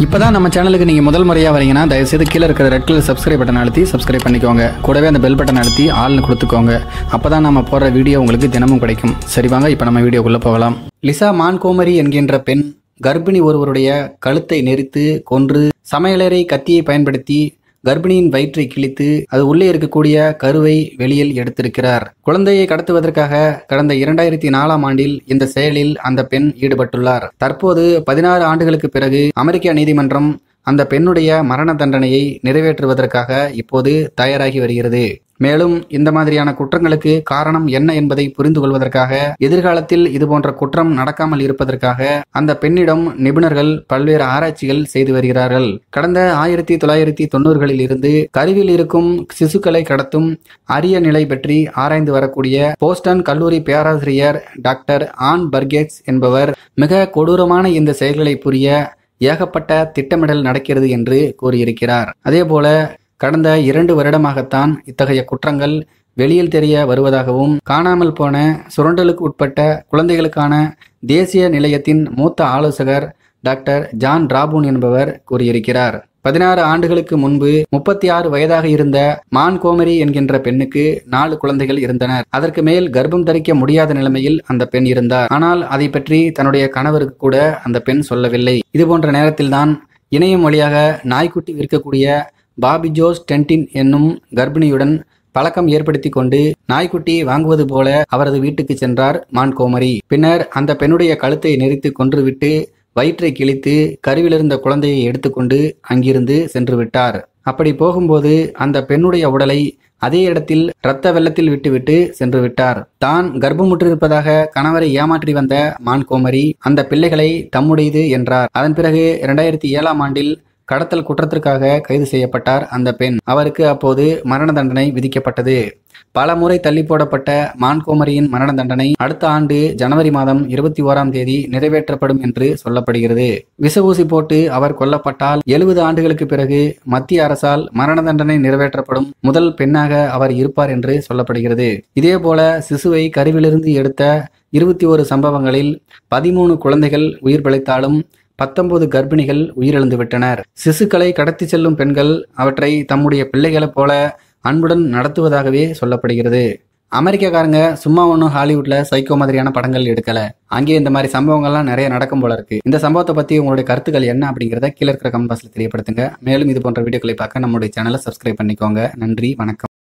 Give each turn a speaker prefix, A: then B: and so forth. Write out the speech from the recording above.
A: இப்பதான் நம்ம சேனலுக்கு நீங்க முதல் முறையா வரீங்கன்னா தயவுசெய்து கீழே இருக்கிற ரெட் கலர் சப்ஸ்கிரைப் பட்டன் அழுத்தி சப்ஸ்கிரைப் பண்ணிக்கோங்க கூடவே அந்த பெல் பட்டன் அழுத்தி ஆள்னு கொடுத்துக்கோங்க அப்பதான் நம்ம போடுற வீடியோ உங்களுக்கு தினமும் கிடைக்கும் சரி வாங்க இப்போ நம்ம வீடியோக்குள்ள போகலாம் லிசா மான்கோமரி என்கின்ற பெண் கர்ப்பிணி ஒருவருடைய கழுத்தை நெரித்து கொன்று சமையலறை கத்தியை பயன்படுத்தி கர்ப்பிணியின் வயிற்றை கிழித்து அது உள்ளே இருக்கக்கூடிய கருவை வெளியில் எடுத்திருக்கிறார் குழந்தையை கடத்துவதற்காக கடந்த இரண்டாயிரத்தி நாலாம் ஆண்டில் இந்த செயலில் அந்த பெண் ஈடுபட்டுள்ளார் தற்போது பதினாறு ஆண்டுகளுக்கு பிறகு அமெரிக்க நீதிமன்றம் அந்த பெண்ணுடைய மரண தண்டனையை நிறைவேற்றுவதற்காக இப்போது தயாராகி வருகிறது மேலும் இந்த மாதிரியான குற்றங்களுக்கு காரணம் என்ன என்பதை புரிந்து கொள்வதற்காக எதிர்காலத்தில் இதுபோன்ற குற்றம் நடக்காமல் இருப்பதற்காக அந்த பெண்ணிடம் நிபுணர்கள் பல்வேறு ஆராய்ச்சிகள் செய்து வருகிறார்கள் கடந்த ஆயிரத்தி தொள்ளாயிரத்தி தொண்ணூறுகளில் இருந்து கருவில் இருக்கும் சிசுக்களை கடத்தும் அரிய நிலை பற்றி ஆராய்ந்து வரக்கூடிய போஸ்டன் கல்லூரி பேராசிரியர் டாக்டர் ஆன் பர்கெட்ஸ் என்பவர் மிக கொடூரமான இந்த செயல்களை புரிய ஏகப்பட்ட திட்டமிடல் நடக்கிறது என்று கூறியிருக்கிறார் அதேபோல கடந்த இரண்டு வருடமாகத்தான் இத்தகைய குற்றங்கள் வெளியில் தெரிய வருவதாகவும் காணாமல் போன சுரண்டலுக்கு உட்பட்ட குழந்தைகளுக்கான தேசிய நிலையத்தின் மூத்த ஆலோசகர் டாக்டர் ஜான் ராபூன் என்பவர் கூறியிருக்கிறார் பதினாறு ஆண்டுகளுக்கு முன்பு முப்பத்தி ஆறு வயதாக இருந்த மான் கோமரி என்கின்ற பெண்ணுக்கு நாலு குழந்தைகள் இருந்தனர் அதற்கு மேல் கர்ப்பம் தரிக்க முடியாத நிலைமையில் அந்த பெண் இருந்தார் ஆனால் அதை பற்றி தன்னுடைய கணவருக்கு கூட அந்த பெண் சொல்லவில்லை இது போன்ற நேரத்தில்தான் இணையம் வழியாக நாய்க்குட்டி விற்கக்கூடிய பாபி ஜோஸ் டென்டின் என்னும் கர்ப்பிணியுடன் பழக்கம் ஏற்படுத்தி கொண்டு நாய்க்குட்டி வாங்குவது போல அவரது வீட்டுக்கு சென்றார் மான் கோமரி பின்னர் அந்த பெண்ணுடைய கழுத்தை நெரித்து கொன்றுவிட்டு வயிற்றை கிழித்து கருவிலிருந்த குழந்தையை எடுத்துக்கொண்டு அங்கிருந்து சென்று விட்டார் அப்படி போகும்போது அந்த பெண்ணுடைய உடலை அதே இடத்தில் இரத்த வெள்ளத்தில் விட்டுவிட்டு சென்று விட்டார் தான் கர்ப்பமுற்றிருப்பதாக கணவரை ஏமாற்றி வந்த மான் கோமரி அந்த பிள்ளைகளை தம்முடையது என்றார் அதன் பிறகு இரண்டாயிரத்தி ஏழாம் ஆண்டில் கடத்தல் குற்றத்திற்காக கைது செய்யப்பட்டார் அந்த பெண் அவருக்கு அப்போது மரண தண்டனை விதிக்கப்பட்டது பல முறை தள்ளி போடப்பட்ட மான்கோமரியின் மரண தண்டனை அடுத்த ஆண்டு ஜனவரி மாதம் இருபத்தி ஓராம் தேதி நிறைவேற்றப்படும் என்று சொல்லப்படுகிறது விச ஊசி போட்டு அவர் கொல்லப்பட்டால் எழுபது ஆண்டுகளுக்கு பிறகு மத்திய அரசால் மரண தண்டனை நிறைவேற்றப்படும் முதல் பெண்ணாக அவர் இருப்பார் என்று சொல்லப்படுகிறது இதேபோல சிசுவை கருவிலிருந்து எடுத்த இருபத்தி ஒரு சம்பவங்களில் பதிமூணு குழந்தைகள் உயிர் பிழைத்தாலும் பத்தொன்பது கர்ப்பிணிகள் உயிரிழந்து விட்டனர் சிசுக்களை கடத்தி செல்லும் பெண்கள் அவற்றை தம்முடைய பிள்ளைகளைப் போல அன்புடன் நடத்துவதாகவே சொல்லப்படுகிறது அமெரிக்காக்காரங்க சும்மா ஒன்றும் ஹாலிவுட்ல சைக்கோ மாதிரியான படங்கள் எடுக்கல அங்கே இந்த மாதிரி சம்பவங்கள்லாம் நிறைய நடக்கும் போல இருக்கு இந்த சம்பவத்தை பத்தி உங்களுடைய கருத்துக்கள் என்ன அப்படிங்கிறத கீழே இருக்கிற கமெண்ட் பாக்ஸ்ல தெரியப்படுத்துங்க மேலும் இது போன்ற வீடியோக்களை பார்க்க நம்மளுடைய சேனலை சப்ஸ்கிரைப் பண்ணிக்கோங்க நன்றி வணக்கம்